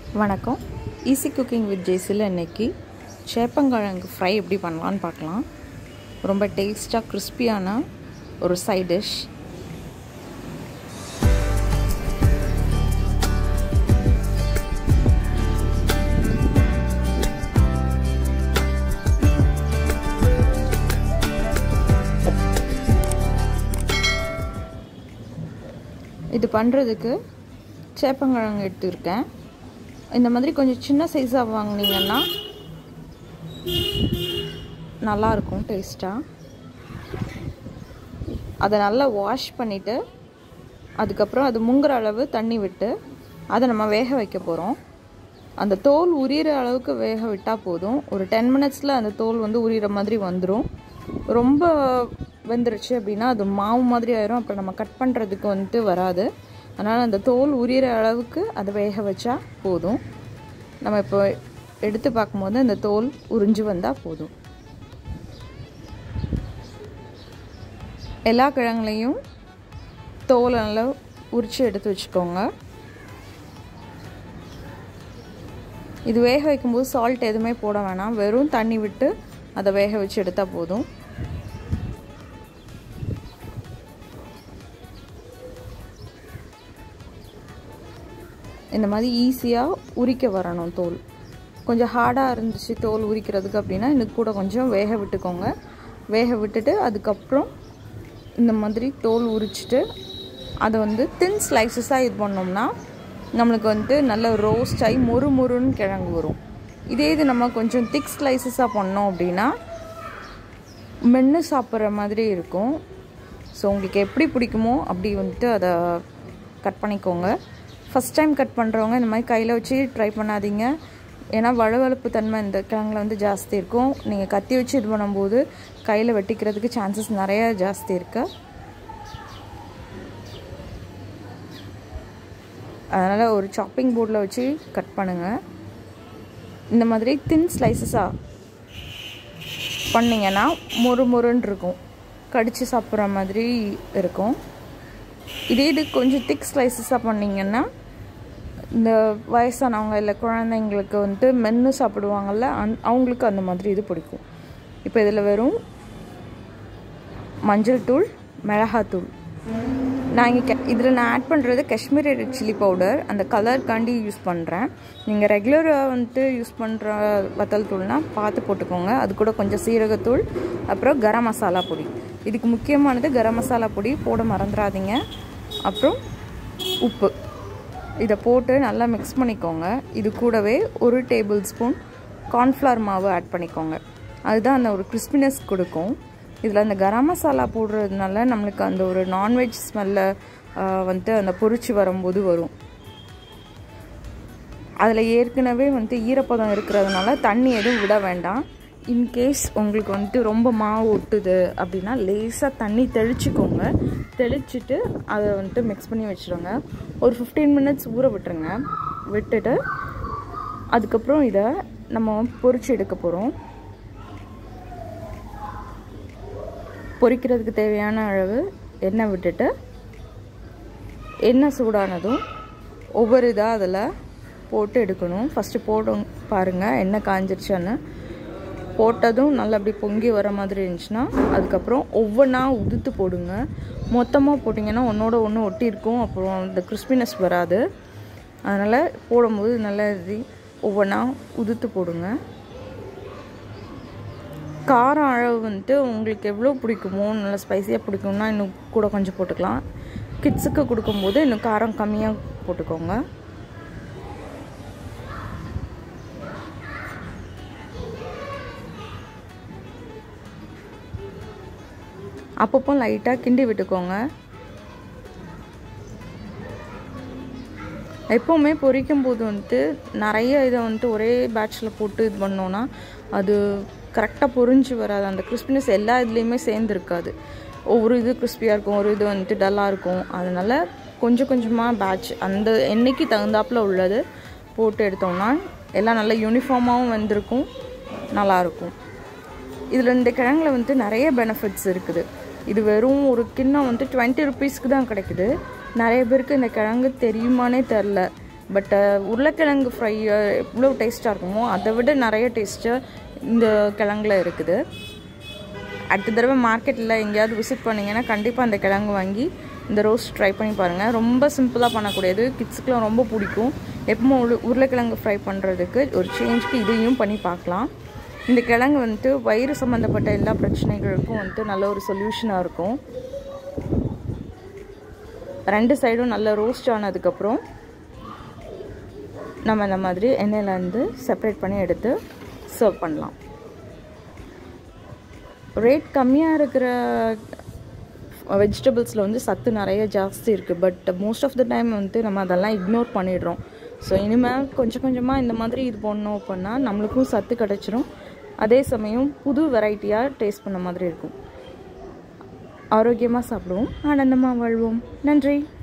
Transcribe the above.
வணக்கம் easy cooking with ஜெய்சில் இன்னைக்கு சேப்பங்கிழங்கு ஃப்ரை எப்படி பண்ணலான்னு பார்க்கலாம் ரொம்ப டேஸ்ட்டாக கிறிஸ்பியான ஒரு சைட் டிஷ் இது பண்ணுறதுக்கு சேப்பங்கிழங்கு எடுத்துருக்கேன் இந்த மாதிரி கொஞ்சம் சின்ன சைஸாக வாங்கினீங்கன்னா நல்லாயிருக்கும் டேஸ்ட்டாக அதை நல்லா வாஷ் பண்ணிவிட்டு அதுக்கப்புறம் அது முங்குற அளவு தண்ணி விட்டு அதை நம்ம வேக வைக்க போகிறோம் அந்த தோல் உரிகிற அளவுக்கு வேக விட்டால் போதும் ஒரு டென் மினிட்ஸில் அந்த தோல் வந்து உரிகிற மாதிரி வந்துடும் ரொம்ப வெந்துருச்சு அப்படின்னா அது மாவு மாதிரி ஆயிரும் அப்புறம் நம்ம கட் பண்ணுறதுக்கு வந்துட்டு வராது அதனால் அந்த தோல் உரிகிற அளவுக்கு அதை வேக வச்சா போதும் நம்ம இப்போ எடுத்து பார்க்கும்போது அந்த தோல் உறிஞ்சு வந்தால் போதும் எல்லா கிழங்குலையும் தோலை நல்லா உரித்து எடுத்து வச்சுக்கோங்க இது வேக வைக்கும்போது சால்ட் எதுவுமே போட வேணாம் வெறும் தண்ணி விட்டு அதை வேக வச்சு எடுத்தால் போதும் இந்த மாதிரி ஈஸியாக உரிக்க வரணும் தோல் கொஞ்சம் ஹார்டாக இருந்துச்சு தோல் உரிக்கிறதுக்கு அப்படின்னா இதுக்கு கூட கொஞ்சம் வேக விட்டுக்கோங்க வேக விட்டுட்டு அதுக்கப்புறம் இந்த மாதிரி தோல் உரிச்சிட்டு அதை வந்து தின் ஸ்லைசஸாக இது பண்ணோம்னா நம்மளுக்கு வந்துட்டு நல்ல ரோஸ்ட் ஆகி மொறு மொறுன்னு கிழங்கு வரும் இதே இது நம்ம கொஞ்சம் திக் ஸ்லைசஸாக பண்ணோம் அப்படின்னா மென்று சாப்பிட்ற மாதிரி இருக்கும் ஸோ உங்களுக்கு எப்படி பிடிக்குமோ அப்படி வந்துட்டு அதை கட் பண்ணிக்கோங்க ஃபஸ்ட் டைம் கட் பண்ணுறவங்க இந்த மாதிரி கையில் வச்சு ட்ரை பண்ணாதீங்க ஏன்னா வளவளப்பு தன்மை இந்த கிழங்குல வந்து ஜாஸ்தி இருக்கும் நீங்கள் கத்தி வச்சு இது பண்ணும்போது கையில் வெட்டிக்கிறதுக்கு சான்சஸ் நிறைய ஜாஸ்தி இருக்கு அதனால் ஒரு சாப்பிங் போர்டில் வச்சு கட் பண்ணுங்கள் இந்த மாதிரி தின் ஸ்லைசஸாக பண்ணிங்கன்னா மொறு மொறுன்னு இருக்கும் கடித்து சாப்பிட்ற மாதிரி இருக்கும் இதே இது கொஞ்சம் திக் ஸ்லைசஸாக பண்ணிங்கன்னா இந்த வயசானவங்க இல்லை குழந்தைங்களுக்கு வந்துட்டு மென்று சாப்பிடுவாங்கள்ல அந் அவங்களுக்கு அந்த மாதிரி இது பிடிக்கும் இப்போ இதில் வெறும் மஞ்சள் தூள் மிளகாத்தூள் நான் இங்கே இதில் நான் ஆட் பண்ணுறது காஷ்மீரி ரெட் சில்லி பவுடர் அந்த கலருக்காண்டி யூஸ் பண்ணுறேன் நீங்கள் ரெகுலராக வந்துட்டு யூஸ் பண்ணுற வத்தல் தூள்னால் பார்த்து போட்டுக்கோங்க அது கூட கொஞ்சம் சீரகத்தூள் அப்புறம் கரம் மசாலா பொடி இதுக்கு முக்கியமானது கரம் மசாலா பொடி போட மறந்துடாதீங்க அப்புறம் உப்பு இதை போட்டு நல்லா மிக்ஸ் பண்ணிக்கோங்க இது கூடவே ஒரு டேபிள் ஸ்பூன் கார்ன்ஃப்ளவர் மாவு ஆட் பண்ணிக்கோங்க அதுதான் அந்த ஒரு கிறிஸ்பினஸ் கொடுக்கும் இதில் அந்த கரம் மசாலா போடுறதுனால நம்மளுக்கு அந்த ஒரு நான்வெஜ் ஸ்மெல்ல வந்துட்டு அந்த பொறிச்சு வரும்போது வரும் அதில் ஏற்கனவே வந்துட்டு ஈரப்பதம் இருக்கிறதுனால தண்ணி எதுவும் விட வேண்டாம் இன்கேஸ் உங்களுக்கு வந்துட்டு ரொம்ப மாவு ஒட்டுது அப்படின்னா லேசாக தண்ணி தெளிச்சுக்கோங்க தெளிச்சுட்டு அதை வந்துட்டு மிக்ஸ் பண்ணி வச்சுருங்க ஒரு ஃபிஃப்டீன் மினிட்ஸ் ஊற விட்டுருங்க விட்டுட்டு அதுக்கப்புறம் இதை நம்ம பொறிச்சு எடுக்க போகிறோம் பொரிக்கிறதுக்கு தேவையான அளவு எண்ணெய் விட்டுட்டு எண்ணெய் சூடானதும் ஒவ்வொரு இதாக அதில் போட்டு எடுக்கணும் ஃபஸ்ட்டு போடும் பாருங்கள் எண்ணெய் காஞ்சிருச்சான்னு போட்டதும் நல்லா அப்படி பொங்கி வர மாதிரி இருந்துச்சுன்னா அதுக்கப்புறம் ஒவ்வொன்றா உதுத்து போடுங்க மொத்தமாக போட்டிங்கன்னா ஒன்றோட ஒன்று ஒட்டியிருக்கும் அப்புறம் இந்த கிறிஸ்பினஸ் வராது அதனால் போடும்போது நல்லா இது ஒவ்வொன்றா உதுத்து போடுங்க காரம் அளவு வந்துட்டு உங்களுக்கு எவ்வளோ பிடிக்குமோ நல்லா ஸ்பைஸியாக பிடிக்கும்னா இன்னும் கூட கொஞ்சம் போட்டுக்கலாம் கிட்ஸுக்கு கொடுக்கும்போது இன்னும் காரம் கம்மியாக போட்டுக்கோங்க அப்பப்போ லைட்டாக கிண்டி விட்டுக்கோங்க எப்போவுமே பொரிக்கும் போது வந்துட்டு நிறைய இதை வந்துட்டு ஒரே பேட்சில் போட்டு இது பண்ணோன்னா அது கரெக்டாக பொரிஞ்சு வராது அந்த கிறிஸ்பினஸ் எல்லா இதுலேயுமே சேர்ந்துருக்காது ஒவ்வொரு இது கிறிஸ்பியாக இருக்கும் ஒரு இது வந்துட்டு டல்லாக இருக்கும் அதனால் கொஞ்சம் கொஞ்சமாக பேட்ச் அந்த எண்ணெய்க்கு தகுந்தாப்பில் உள்ளது போட்டு எடுத்தோம்னா எல்லாம் நல்லா யூனிஃபார்மாகவும் வந்திருக்கும் நல்லாயிருக்கும் இதில் இந்த கிழங்குல வந்துட்டு நிறைய பெனிஃபிட்ஸ் இருக்குது இது வெறும் ஒரு கிண்ணம் வந்துட்டு டுவெண்ட்டி ருபீஸ்க்கு தான் கிடைக்குது நிறைய பேருக்கு இந்த கிழங்கு தெரியுமானே தெரில பட் உருளைக்கிழங்கு ஃப்ரை எவ்வளோ டேஸ்ட்டாக இருக்குமோ அதை விட நிறைய டேஸ்ட்டு இந்த கிழங்குல இருக்குது அடுத்த தடவை மார்க்கெட்டில் எங்கேயாவது விசிட் பண்ணிங்கன்னா கண்டிப்பாக அந்த கிழங்கு வாங்கி இந்த ரோஸ்ட் ட்ரை பண்ணி பாருங்கள் ரொம்ப சிம்பிளாக பண்ணக்கூடியது கிட்ஸுக்குலாம் ரொம்ப பிடிக்கும் எப்பவும் உரு உருளைக்கிழங்கு ஃப்ரை பண்ணுறதுக்கு ஒரு சேஞ்சுக்கு இதையும் பண்ணி பார்க்கலாம் இந்த கிழங்கு வந்துட்டு வயிறு சம்மந்தப்பட்ட எல்லா பிரச்சனைகளுக்கும் வந்துட்டு நல்ல ஒரு சொல்யூஷனாக இருக்கும் ரெண்டு சைடும் நல்லா ரோஸ்ட் ஆனதுக்கப்புறம் நம்ம இந்த மாதிரி எண்ணெயிலேருந்து செப்பரேட் பண்ணி எடுத்து சர்வ் பண்ணலாம் ரேட் கம்மியாக இருக்கிற வெஜிடபிள்ஸில் வந்து சத்து நிறைய ஜாஸ்தி இருக்குது but most of the time வந்து நம்ம அதெல்லாம் இக்னோர் பண்ணிடுறோம் ஸோ இனிமேல் கொஞ்சம் கொஞ்சமாக இந்த மாதிரி இது பண்ணோம் அப்படின்னா நம்மளுக்கும் சத்து கிடச்சிரும் அதே சமயம் புது வெரைட்டியாக டேஸ்ட் பண்ண மாதிரி இருக்கும் ஆரோக்கியமாக சாப்பிடுவோம் ஆனந்தமாக வாழ்வோம் நன்றி